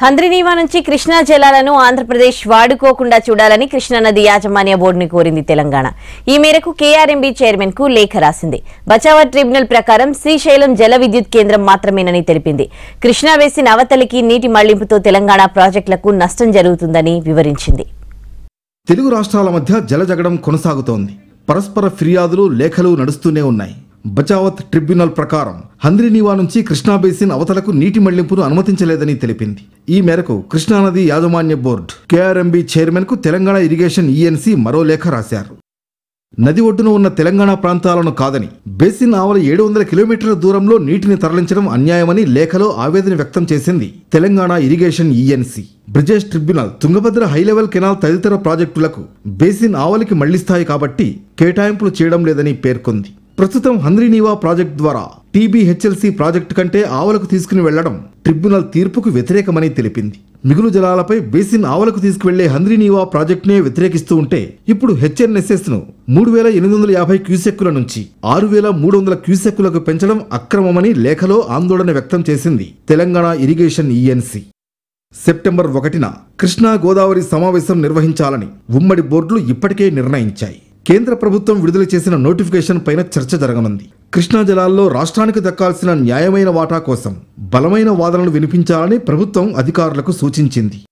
హంద్రినీవా నుంచి కృష్ణా జలాలను ఆంధ్రప్రదేశ్ వాడుకోకుండా చూడాలని కృష్ణానది యాజమాన్య బోర్డుని కోరింది తెలంగాణ ఈ మేరకు కేఆర్ఎంబీ చైర్మన్ కు లేఖ రాసింది బచావర్ ట్రిబ్యునల్ ప్రకారం శ్రీశైలం జల విద్యుత్ కేంద్రం మాత్రమేనని తెలిపింది కృష్ణా వేసిన అవతలికి నీటి మళ్లింపుతో తెలంగాణ ప్రాజెక్టులకు నష్టం జరుగుతుందని వివరించింది తెలుగు రాష్ట్రాల మధ్య జలజగడం కొనసాగుతోంది పరస్పర ఫిర్యాదులు లేఖలు నడుస్తూనే ఉన్నాయి బచావత్ ట్రిబ్యునల్ ప్రకారం హంద్రినీవా నుంచి కృష్ణా బేసిన్ అవతలకు నీటి మళ్లింపును అనుమతించలేదని తెలిపింది ఈ మేరకు కృష్ణానది యాజమాన్య బోర్డు కేఆర్ఎంబీ చైర్మన్ కు తెలంగాణ ఇరిగేషన్ ఈఎన్సీ మరో లేఖ రాశారు నది ఒడ్డున ఉన్న తెలంగాణ ప్రాంతాలను కాదని బేసిన్ ఆవల ఏడు వందల కిలోమీటర్ల దూరంలో నీటిని తరలించడం అన్యాయమని లేఖలో ఆవేదన వ్యక్తం చేసింది Telangana irrigation ENC Brijesh tribunal Tungabhadra high level canal తదితర ప్రాజెక్టులకు బేసిన్ ఆవలికి మళ్లిస్తాయి కాబట్టి కేటాయింపులు చేయడం లేదని పేర్కొంది ప్రస్తుతం హంద్రీనీవా ప్రాజెక్టు ద్వారా టీబీహెచ్ఎల్సీ ప్రాజెక్టు కంటే ఆవలకు తీసుకుని వెళ్లడం ట్రిబ్యునల్ తీర్పుకు వ్యతిరేకమని తెలిపింది మిగులు జలాలపై బేసిన్ ఆవలకు తీసుకువెళ్లే హంద్రీనీవా ప్రాజెక్టునే వ్యతిరేకిస్తూ ఉంటే ఇప్పుడు హెచ్ఎన్ఎస్ఎస్ ను మూడు వేల ఎనిమిది వందల యాభై క్యూసెక్కుల నుంచి ఆరు వేల మూడు వందల క్యూసెక్కులకు పెంచడం అక్రమమని లేఖలో ఆందోళన వ్యక్తం చేసింది తెలంగాణ ఇరిగేషన్ ఈఎన్సీ సెప్టెంబర్ ఒకటిన కృష్ణా గోదావరి సమావేశం నిర్వహించాలని ఉమ్మడి బోర్డులు ఇప్పటికే నిర్ణయించాయి కేంద్ర ప్రభుత్వం విడుదల చేసిన నోటిఫికేషన్ పైన చర్చ జరగనుంది కృష్ణా జలాల్లో రాష్ట్రానికి దక్కాల్సిన న్యాయమైన వాటా కోసం బలమైన వాదనలు వినిపించాలని ప్రభుత్వం అధికారులకు సూచించింది